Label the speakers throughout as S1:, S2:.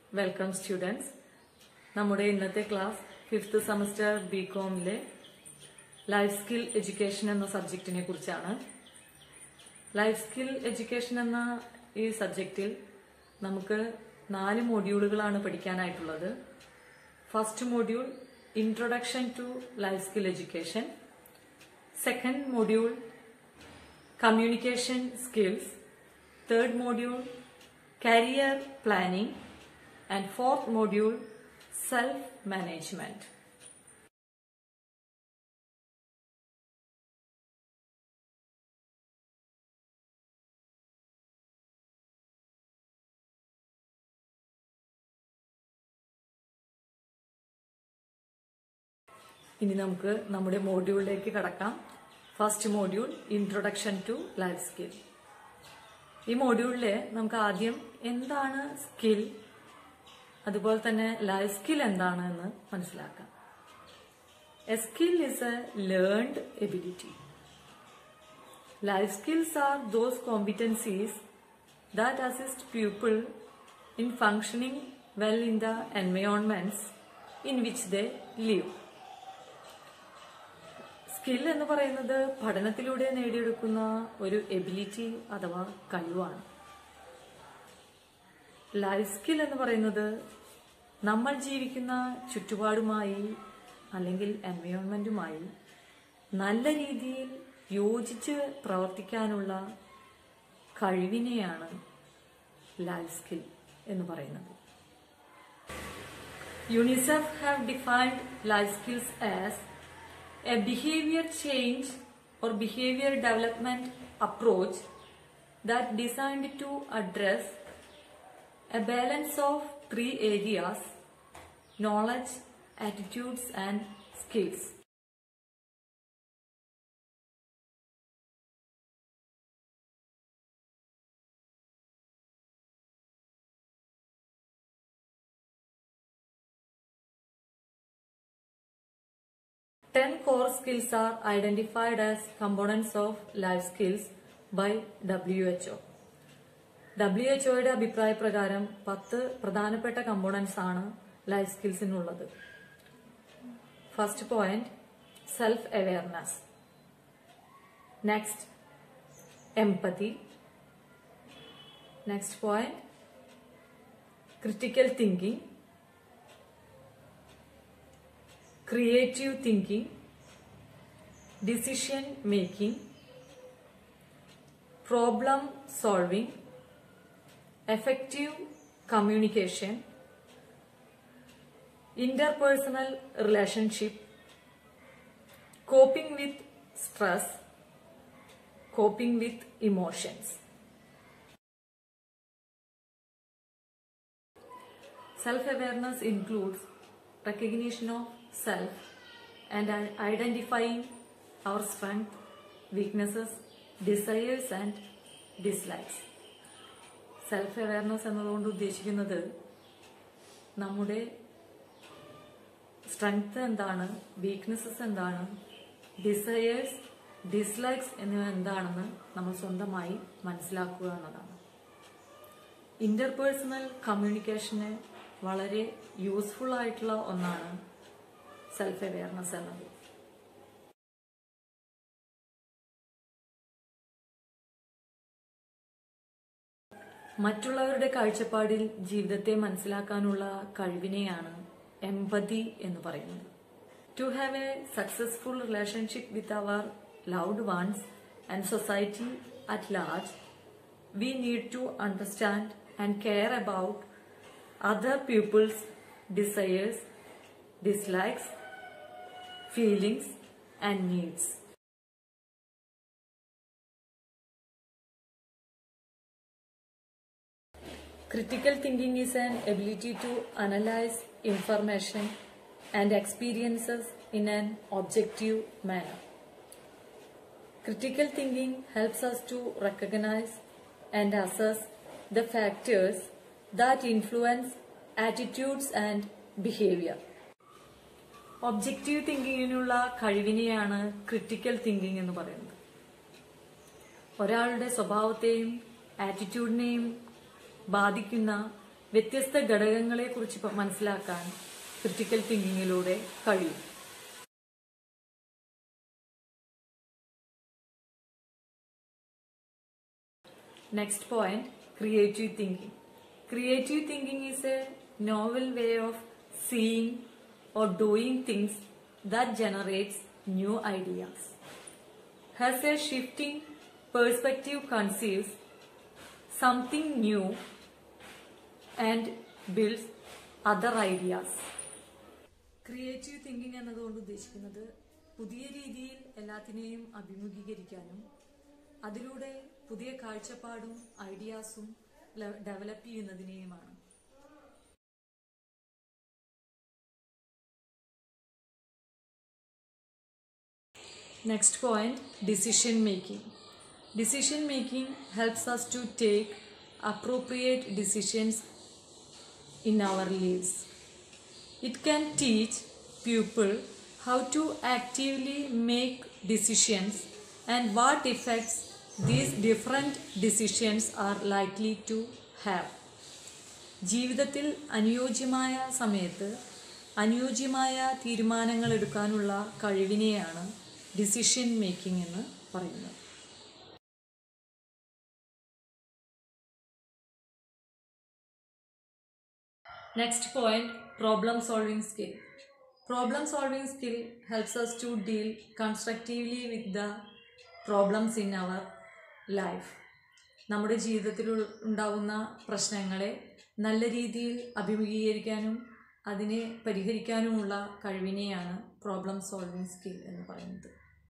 S1: Welcome students നമ്മുടെ ഇന്നത്തെ class fifth semester B കോമിലെ ലൈഫ് സ്കിൽ എഡ്യൂക്കേഷൻ എന്ന സബ്ജക്റ്റിനെ കുറിച്ചാണ് ലൈഫ് സ്കിൽ എഡ്യൂക്കേഷൻ എന്ന ഈ സബ്ജക്റ്റിൽ നമുക്ക് നാല് മോഡ്യൂളുകളാണ് പഠിക്കാനായിട്ടുള്ളത് first module introduction to life skill education second module communication skills third module career planning and fourth module self management ഇനി നമുക്ക് നമ്മുടെ മോഡ്യൂളിലേക്ക് കടക്കാം first module introduction to life skill ഈ മോഡ്യൂളിൽ നമുക്ക് ആദ്യം എന്താണ് സ്കിൽ അതുപോലെ തന്നെ ലൈഫ് സ്കിൽ എന്താണ് എന്ന് മനസ്സിലാക്കാം a skill is a learned ability life skills are those competencies that assist people in functioning well in the environments in which they live skill എന്ന് പറയുന്നത് പഠനത്തിലൂടെ നേടിയെടുക്കുന്ന ഒരു എബിലിറ്റി അഥവാ കഴിവാണ് ലൈഫ് സ്കിൽ എന്ന് പറയുന്നത് നമ്മൾ ജീവിക്കുന്ന ചുറ്റുപാടുമായി അല്ലെങ്കിൽ എൻവയോൺമെന്റുമായി നല്ല രീതിയിൽ യോജിച്ച് പ്രവർത്തിക്കാനുള്ള കഴിവിനെയാണ് ലൈഫ് സ്കിൽ എന്ന് പറയുന്നത് UNICEF have defined life skills as a behavior change or behavior development approach that designed to address a balance of three areas knowledge attitudes and skills Ten core skills are identified as components of life skills by WHO. ഡബ്ല്യു എച്ച്ഒയുടെ അഭിപ്രായ പ്രകാരം പത്ത് പ്രധാനപ്പെട്ട components ആണ് life സ്കിൽസിനുള്ളത് first point self awareness next empathy next point critical thinking creative thinking, decision making, problem solving, effective communication, interpersonal relationship, coping with stress, coping with emotions. Self awareness includes recognition of self and identifying our strength, weaknesses, desires and dislikes. Self awareness എന്നതുകൊണ്ട് ഉദ്ദേശിക്കുന്നത് നമ്മുടെ strength എന്താണ് weaknesses എന്താണ് desires dislikes എന്നിവ എന്താണെന്ന് നമ്മൾ സ്വന്തമായി മനസ്സിലാക്കുക എന്നതാണ് ഇന്റർപേഴ്സണൽ കമ്മ്യൂണിക്കേഷന് വളരെ യൂസ്ഫുൾ ആയിട്ടുള്ള ഒന്നാണ് സെൽഫ് അവയർനെസ് എന്നത് മറ്റുള്ളവരുടെ കാഴ്ചപ്പാടിൽ ജീവിതത്തെ മനസ്സിലാക്കാനുള്ള കഴിവിനെയാണ് എംപതി എന്ന് പറയുന്നത് to have a successful relationship with our loved ones and society at large we need to understand and care about other people's desires, dislikes, feelings, and needs. Critical thinking is an ability to analyze information and experiences in an objective manner. Critical thinking helps us to recognize and assess the factors that influence attitudes and behavior. Objective തിങ്കിങ്ങിനുള്ള കഴിവിനെയാണ് critical thinking എന്ന് പറയുന്നത് ഒരാളുടെ സ്വഭാവത്തെയും ആറ്റിറ്റ്യൂഡിനെയും ബാധിക്കുന്ന വ്യത്യസ്ത ഘടകങ്ങളെക്കുറിച്ച് പ- മനസ്സിലാക്കാൻ ക്രിട്ടിക്കൽ തിങ്കിങ്ങിലൂടെ കഴിയും Next point creative thinking. Creative thinking is a novel way of seeing or doing things that generates new ideas. Has a shifting perspective conceives something new and builds other ideas. Creative thinking എന്നതുകൊണ്ട് ഉദ്ദേശിക്കുന്നത് പുതിയ രീതിയിൽ എല്ലാത്തിനെയും അഭിമുഖീകരിക്കാനും അതിലൂടെ പുതിയ കാഴ്ചപ്പാടും ഐഡിയാസും ഡെവലപ്പ് ചെയ്യുന്നതിനെയുമാണ് Next point decision making. Decision making helps us to take appropriate decisions in our lives. It can teach people how to actively make decisions and what effects these different decisions are likely to have. ജീവിതത്തിൽ അനുയോജ്യമായ സമയത്ത് അനുയോജ്യമായ തീരുമാനങ്ങൾ എടുക്കാനുള്ള കഴിവിനെയാണ് decision making എന്ന് പറയുന്നത് Next point problem solving skill. Problem solving skill helps us to deal constructively with the problems in our life. നമ്മുടെ ജീവിതത്തിൽ ഉൾ- ഉണ്ടാവുന്ന പ്രശ്നങ്ങളെ നല്ല രീതിയിൽ അഭിമുഖീകരിക്കാനും അതിനെ പരിഹരിക്കാനുമുള്ള കഴിവിനെയാണ് പ്രോബ്ലം സോൾവിങ് സ്കിൽ എന്ന് പറയുന്നത്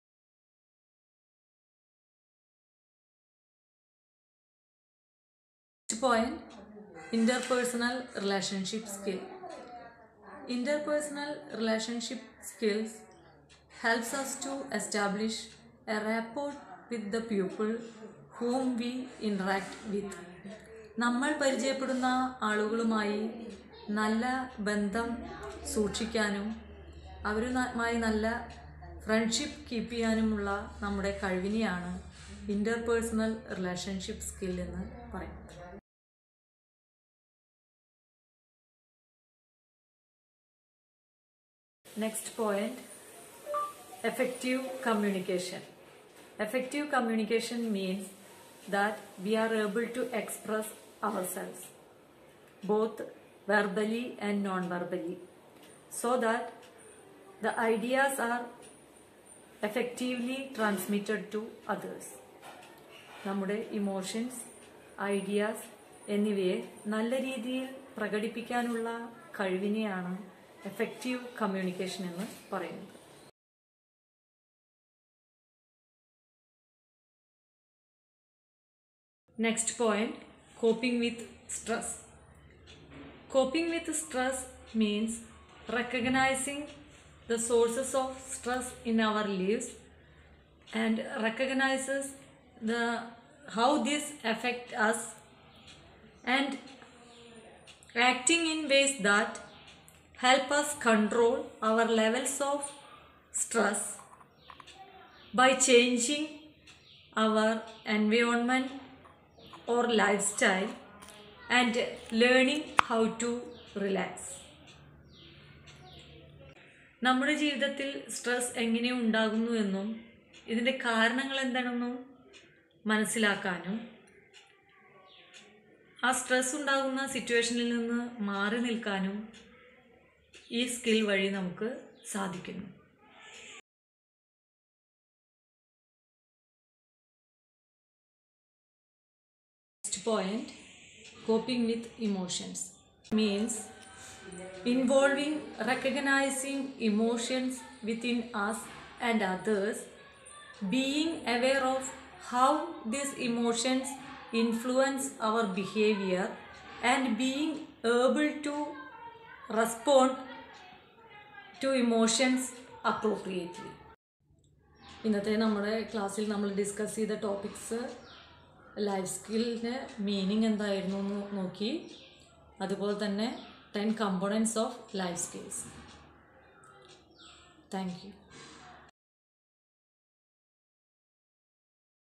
S1: Next point interpersonal relationship skill interpersonal relationship skills helps us to establish a rapport with the people whom we interact with നമ്മൾ പരിചയപ്പെടുന്ന ആളുകളുമായി നല്ല ബന്ധം സൂക്ഷിക്കാനും അവരുമായി നല്ല ഫ്രണ്ട്ഷിപ്പ് കീപ്പ് ചെയ്യാനുമുള്ള നമ്മുടെ കഴിവിനെയാണ് ഇൻ്റർപേഴ്സണൽ റിലേഷൻഷിപ്പ് സ്കിൽ എന്ന് പറയുന്നത് Next point effective communication. Effective communication means that we are able to express ourselves both verbally and non verbally so that the ideas are effectively transmitted to others. നമ്മുടെ emotions ideas എന്നിവയെ നല്ല രീതിയിൽ പ്രകടിപ്പിക്കാനുള്ള കഴിവിനെയാണ് effective communication എന്ന് പറയുന്നത് next point coping with stress coping with stress means recognizing the sources of stress in our lives and recognizes the how this affect us and acting in ways that help us control our levels of stress by changing our environment or lifestyle and learning how to relax നമ്മുടെ ജീവിതത്തിൽ stress എങ്ങനെ ഉണ്ടാകുന്നു എന്നും ഇതിൻ്റെ കാരണങ്ങൾ എന്താണെന്നും മനസ്സിലാക്കാനും ആ സ്ട്രെസ് ഉണ്ടാകുന്ന സിറ്റുവേഷനിൽ നിന്ന് മാറി നിൽക്കാനും ഈ സ്കിൽ വഴി നമുക്ക് സാധിക്കുന്നു Next point coping with emotions means involving recognizing emotions within us and others, being aware of how these emotions influence our behavior, and being able to respond to emotions appropriately. ഇന്നത്തെ നമ്മുടെ ക്ലാസ്സിൽ നമ്മൾ discuss ചെയ്ത topics life സ്കില്ലിൻ്റെ meaning എന്തായിരുന്നു എന്ന് നോക്കി അതുപോലെ തന്നെ ten components of life skills thank U